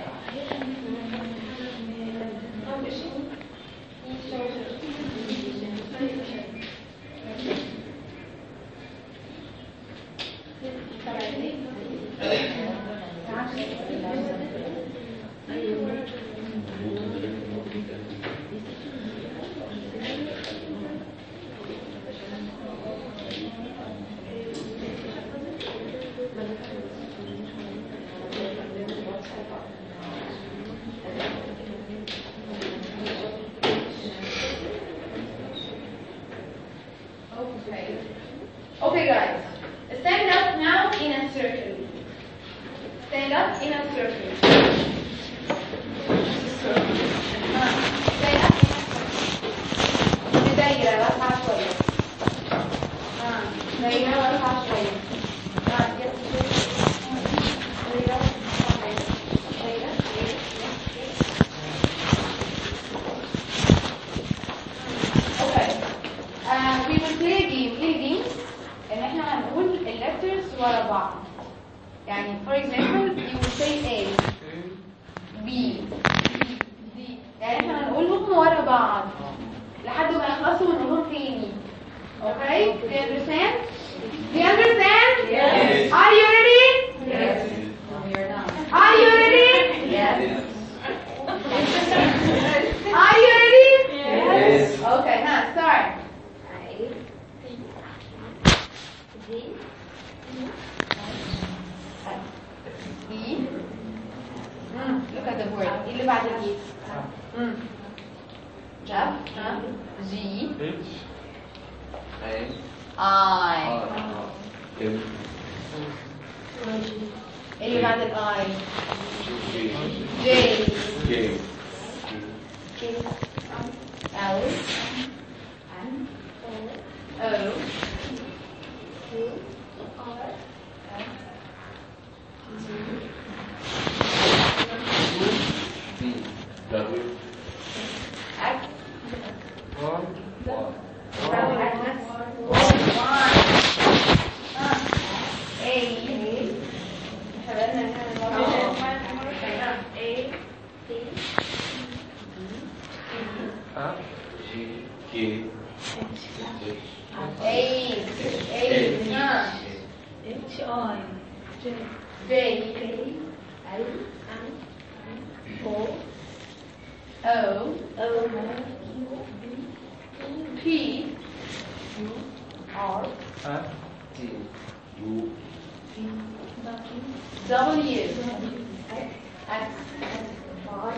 Okay. Okay, guys. Stand up now in a circle. Stand up in a circle. Ah, stand up in a circle. بدايرة واسعة شوية. آه، دايرة واسعة شوية. آه، يلا شوية. دايرة واسعة شوية. دايرة، دايرة، Okay. Uh, we will play a game. play a game ان احنا هنقول الليترز ورا بعض. يعني for example you will say A B D يعني احنا هنقولهم ورا بعض لحد ما يخلصوا ونقولهم تاني. Okay? Do you understand? Do you understand? Yes. Are you ready? Yes. Are you ready? Are you ready? Yes. Okay, huh, start. E. Mm, look at the word. إيه اللي بعد الإي؟ Mm. F, huh? G, H I I. M. إيه اللي بعد الآي؟ J. J, K. L, O, B W. X, Y F G. K. A, A, huh? H I J J, K L M O O, O P, R F T U. W, X X, Y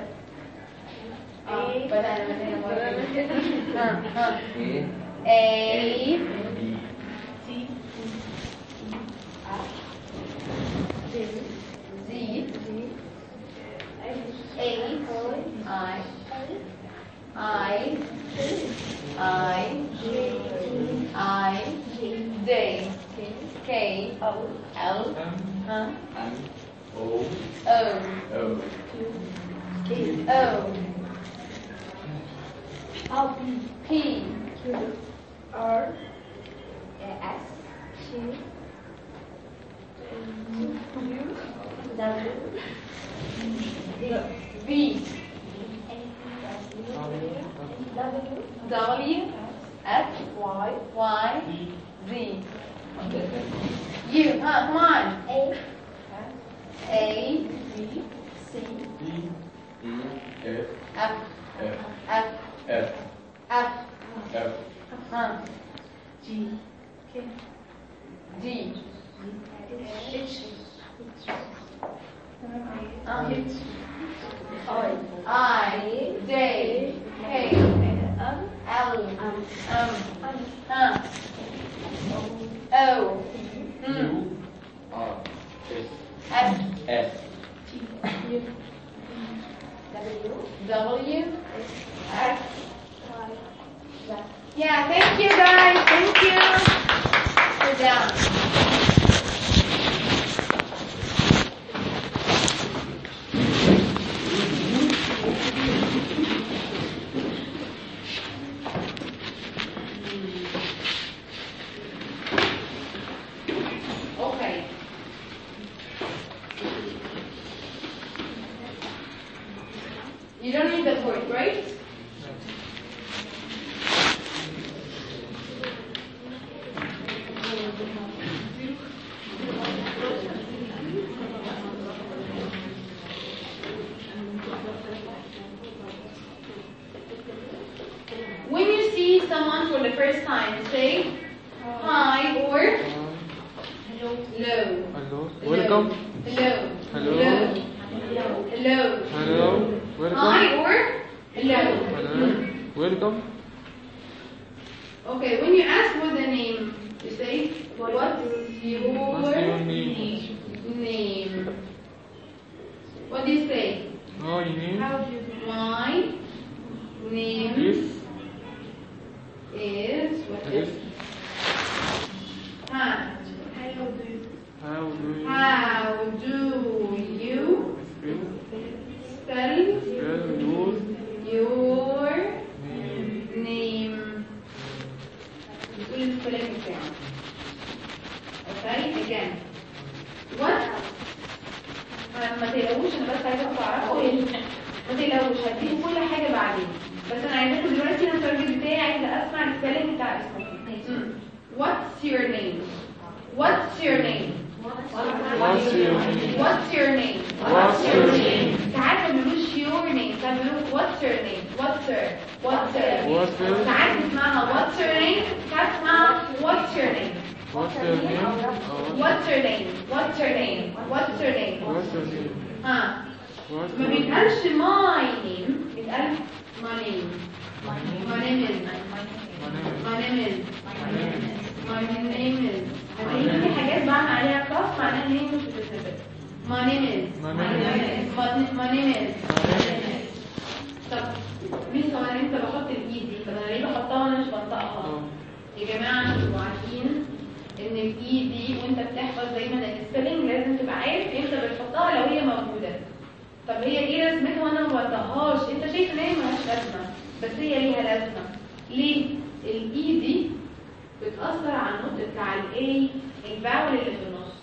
آه، بدأنا من هنا ها ها A A, B. C J Z, G A, I I, I, I, J, K, O L, M huh? M O. O, O. K O, O P, Q R S T U W V, W W, X, Y Y, Z. U, huh? Come on. A A, B C B E F. F, F. F, F. F, F. ها جي كده دي اتش تمام اه اتش I J K ام L um ها O hmm, R S F S W X Yeah, thank you guys. Thank you. Sit down. Okay. You don't need the word, right? When you see someone for the first time, say hi or hello. Hello. Welcome. Hello. Hello. Hello. Hello. Hello. Welcome. Hi or hello. Hello. Welcome. Okay, when you ask what's the name, you say what's your, What's your name? name? What do you say? My name My name is is what is is huh? how do you How do you spell spell spell your your name? name? بتقول الكلام بتاعه. Okay, again. What? أنا ما تقلقوش انا بس عايزه تعرفوا ايه ما تقلقوش هديكم كل حاجه بعدين بس انا عايزاكم دلوقتي انا التارجت بتاعي عايزه اسمع السبيلنج بتاع اسمك مم. What's your name? What's your name? What's your name? What's your name? What's your name? ساعات ما بيقولوش your name ساعات بيقولوا what's your name? What's your What's your What's your ساعات اسمها what's your name ساعات اسمها what's your name What's your name? Oh, What's your name? What's your name? What's your name? What's your name? ها What's ما your name? بيتقالش my name بيتقال my name my name is My name is my name is my name is هتلاقي في حاجات بعمل عليها كلاس معناها ان هي مش بتتنطق my name is My name is. my my name is My name is. طب مين هو انا امتى بحط الايد دي طب انا ليه بحطها وانا مش بنطقها Oh, يا جماعه انتوا عارفين ان الاي دي وانت بتحفظ دايما السبيلنج لازم تبقى عارف امتى بتحطها لو هي موجوده طب هي ايه لازمتها وانا ما بنطقهاش انت شايف ان هي ملهاش لازمه بس هي ليها لازمه ليه الاي دي بتاثر على النطق بتاع الاي الفاول اللي في النص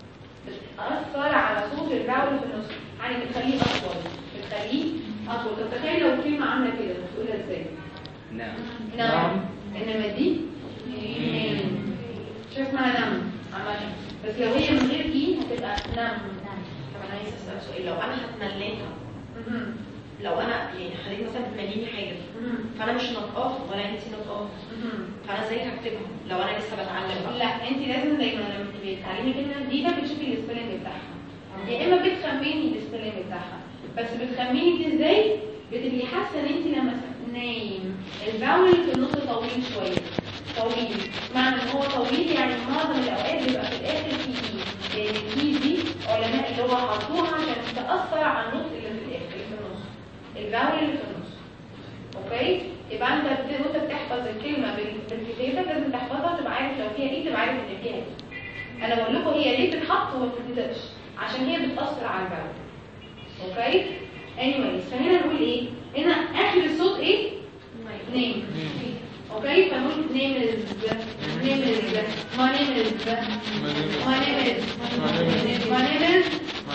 بتاثر على صوت الفاول اللي في النص يعني بتخليه اطول بتخليه اطول طب تخيل لو كلمه عامله كده بتقولها ازاي نعم نعم انما دي نعم شو اسمها نعم عملها بس لو هي من غير اي هتبقى نعم طب انا عايزه اسال سؤال لو انا هتمليها مهم. لو انا يعني حضرتك مثلا بتمليني حاجه مهم. فانا مش نطقاها ولا انت نطقاها مهم. فانا ازاي هكتبها لو انا لسه بتعلم بقى لا انت لازم دايما لما تبقي بتتعلمي كلمه جديده بتشوفي السبيلنج بتاعها يا اما بتخمني السبيلنج بتاعها بس بتخمني دي ازاي بتبقي حاسه ان انت لما نايم الفاول اللي في النص طويل شويه طويل معنى ان هو طويل يعني معظم الاوقات بيبقى في الاخر في اي لان الكي دي علماء اللي هو حطوها عشان تاثر على النطق اللي في الاخر اللي في النص الفاول اللي في النص اوكي يبقى انت بت- وانت بتحفظ الكلمه بال- بالكتابه لازم تحفظها تبقى عارف لو فيها ايه تبقى عارف ان فيها ايه انا بقول لكم هي ليه بتتحط وما بتتكتبش عشان هي بتاثر على الفاول اوكي anyways فهنا نقول ايه هنا اخر الصوت ايه نيم اوكي فنقول نيم از نيم از ما نيم از My name is. ما نيم از ما نيم از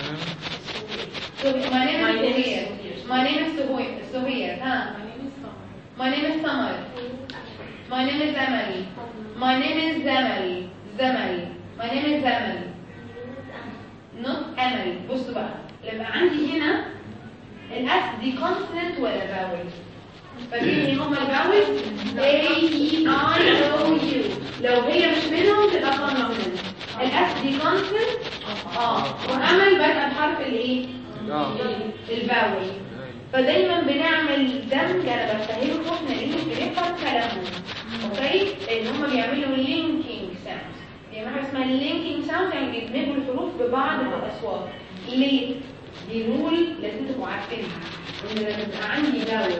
My name is. my name My is name is Suhair my name is Suhair Suhair ها My name is Samar. My name is Emily. My name is Zamali. Zamali. My name is Zamali. Not Emily. بصوا بقى لما عندي هنا الاس دي consonant ولا vowel؟ فاكرين ايه هما الفاول؟ A E I لو هي مش منهم تبقى كونستنت الاس دي كونستنت اه وامل بادئه بحرف الايه اه الفاول فدايما بنعمل دمج انا بفهمكم احنا ليه بنفهم كلامهم اوكي لان هم بيعملوا لينكينج ساوند يعني حاجه اسمها لينكينج ساوند يعني بيدمجوا الحروف ببعض في الاصوات ليه دي رول لازم تبقوا عارفينها ان لما يبقى عندي فاول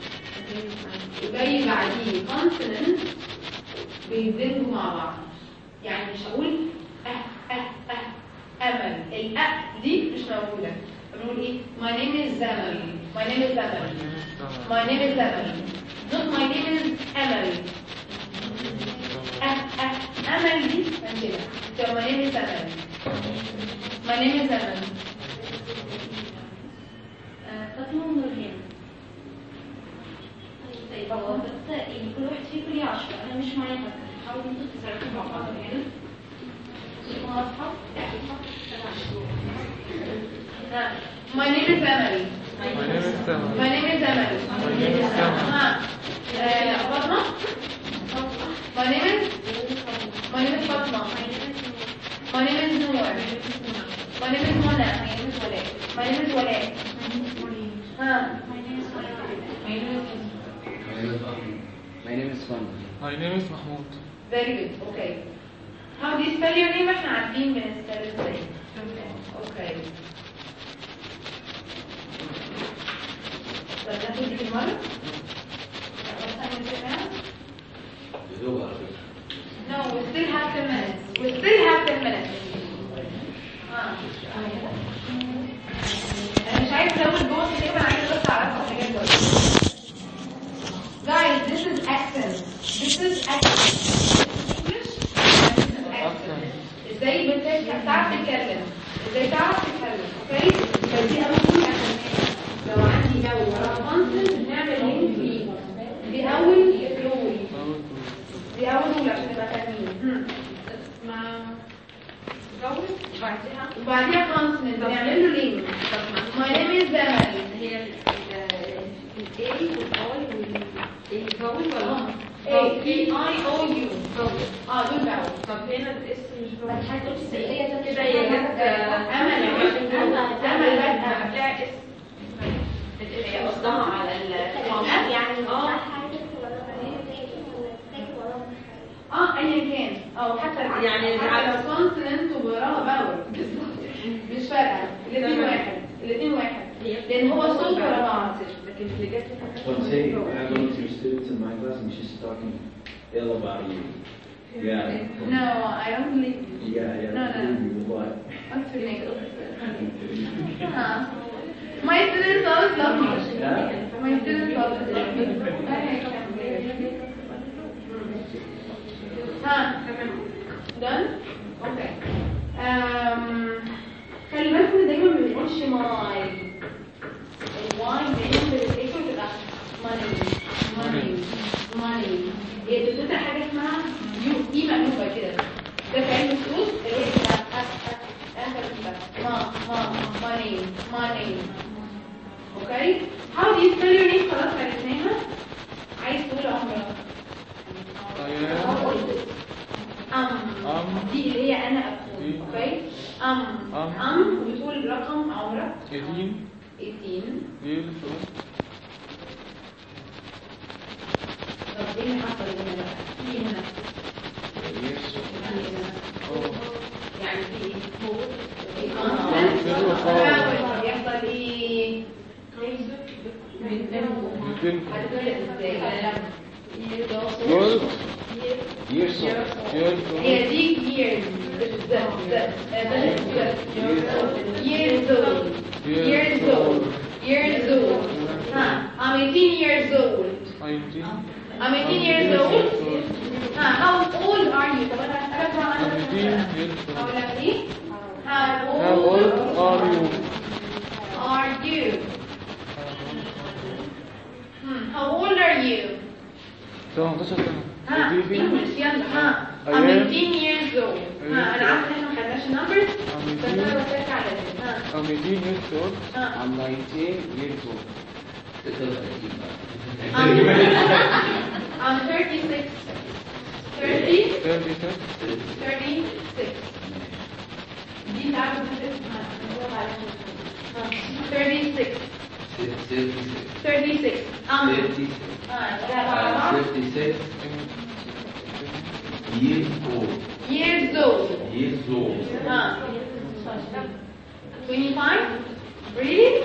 وجاي بعديه كونسوننت بيندمجوا مع بعض يعني مش هقول اه اه اه امل الأ دي مش موجوده بنقول ايه my name is زمل my name is زمل my name is زمل not my name is امل اه اه امل دي كده so my name is زمل my name is زمل فاطمة ونورهان طيب هو بس يعني كل واحد فيكم ليه عشرة أنا مش معايا حد حاولوا انتوا تتصرفوا مع بعض هنا ما أصحاب ها my name is زمل My name is Sam. my name is زمل My name is Sam. ها آه، فاطمة my name is my name is فاطمة my name is نور my name is منى my name is ولاء ها My name is Fun. My name is Mahmoud. very good okay how do you spell your name احنا عارفين بنسبل ازاي okay طب ناخد دي بالمرة بس أنا كده. يدوب على فكرة No, we still have 10 minutes. We still have 10 minutes. آه. أنا مش عايز أزود جوه كده أنا عايز بس أعرف حاجات بس. Guys, this is accent. This is accent. English? This is accent. ازاي بنتك تعرف تتكلم ازاي تعرف تتكلم اوكي فدي اول حاجه لو عندي جو ورا كونسنت بنعمل لينك فيه دي اول رول دي اول رول عشان نبقى فاهمين مع جوز وبعديها وبعديها كونسنت بنعمل له لينك ماي نيم از زمن هي الاي والاي والفاول ولا اي اي او يو اه دول باول طب هنا الاسم مش فاول كده كده هي جت امل امل بقى بتاع اسم هي قصدها على ال يعني اه اه ايا كان او حتى العكس. يعني حتى العكس. لو كونسوننت ووراها باول مش فارقه الاثنين تمام. واحد الاثنين واحد لان هو صوت ورا بعض لكن اللي جت But say, I have one of your students in my class and she's talking ill about you. Yeah. No, I don't believe you. Yeah, yeah. No, no, no. What? What's your name? Huh. My students always love me. Yeah? My students always love me. Huh. Done? Okay. Um, خلي بالكم دايما ما بنقولش ماي الواي دايما بنفتكر تبقى money money money هي بتبقى حاجه اسمها يو دي مقلوبه كده ده في علم الفلوس اللي هي بتبقى أس- أس- آخر كده. ما ما money money اوكي how do you spell your name خلاص عرفناها عايز تقول عمرك ام أم. دي اللي هي انا اكون دي. اوكي ام أم. ام وبتقول رقم عمرك 18 18 years old. طب ايه اللي حصل هنا بقى في هنا Years old. في هنا Oh. يعني في ايه هو في آه، في الوفاة. constant. يحصل ايه يمكن هتتولد ازاي World. Years old. Years old. هي دي years the the years old years old years old ها I'm 18 years old 19. I'm 18 years old ها how old are you طب انا هسألك بقى I'm عن 18 years هقول old. لك ايه how How old are you? are you Hmm, how old are you 18 سنة. ها ودي في English يلا ها I'm أيام. 18 years old ها انا عارفه ان احنا ما خدناش النمبرز I'm بس انا 18 بسألك على دي ها I'm 18 years old. ها I'm 19 years old. 36 بقى I'm, I'm 36 30 30 ست 36 دي تعرف اسمها 36 36 um اه لا بقى 56 years old. years old Years old. اه 25 really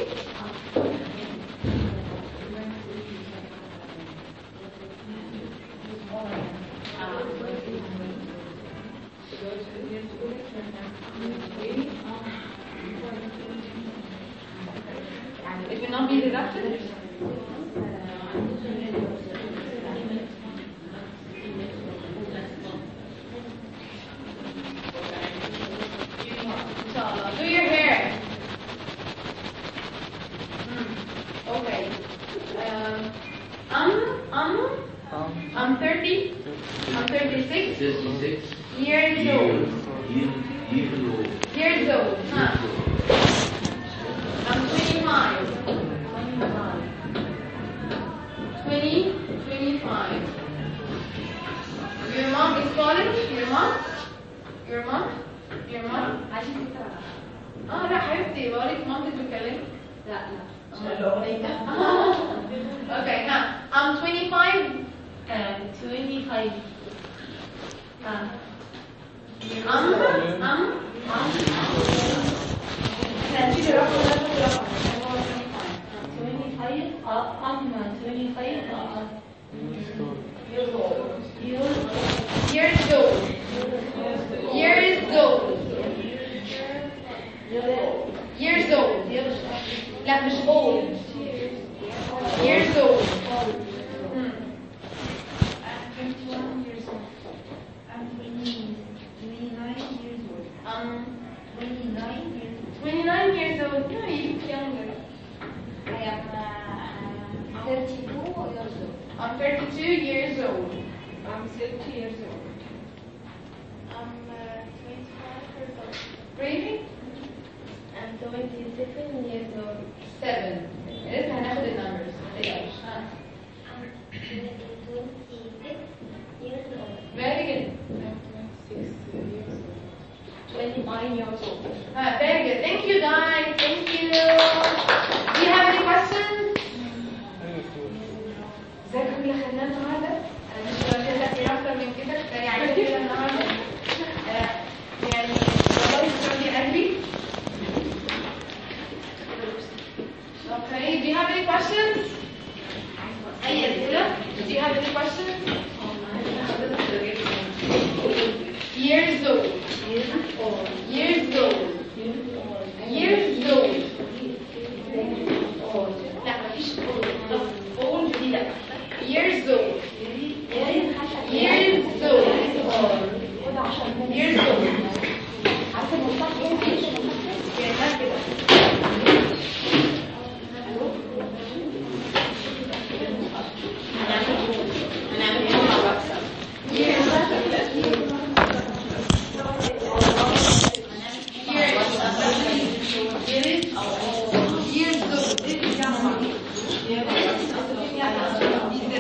It will not be deducted? Inshallah. Do your hair. Hmm. Okay. Um, I'm, I'm, um, I'm 30. I'm 36 56 years years old. years years old. Years old. Huh. I'm 25. 20, 25. Your mom is calling? Your mom? Your mom? Your mom? اه لا حبيبتي بقولك مامتك بتكلمك لا okay now I'm 25 25 اه I'm I'm احنا هنشيل الرقم ده نحط رقم عشان هو 25 25 اه ام 25 اه years old years years old years old years old لا مش old years old Hmm. I'm 21 years old. I'm 20, 29 years old. Um, 29 years old. 29 years old. No, you look younger. I am uh, 32 years old. I'm 32 years old. I'm 30 years old. I'm uh, 25 years old. Really? I'm 27 years old. Seven. لسه هناخد النمبرز ما تقلقش. ها. I'm 26 years old. Very good. 29 years old. Ah, very good. Thank you guys. Thank you. Do you have any questions? ذاكروا اللي خدناه النهارده؟ انا مش هقول لك ايه اكتر من كده كفايه عليك كده النهارده. آه، يعني والله بتقولي قلبي. Okay, do you have any questions? أي أسئلة? Do you have any questions? Years old. Years old. Years old. لا مفيش old. old دي لا. Years old. Years old. Years old.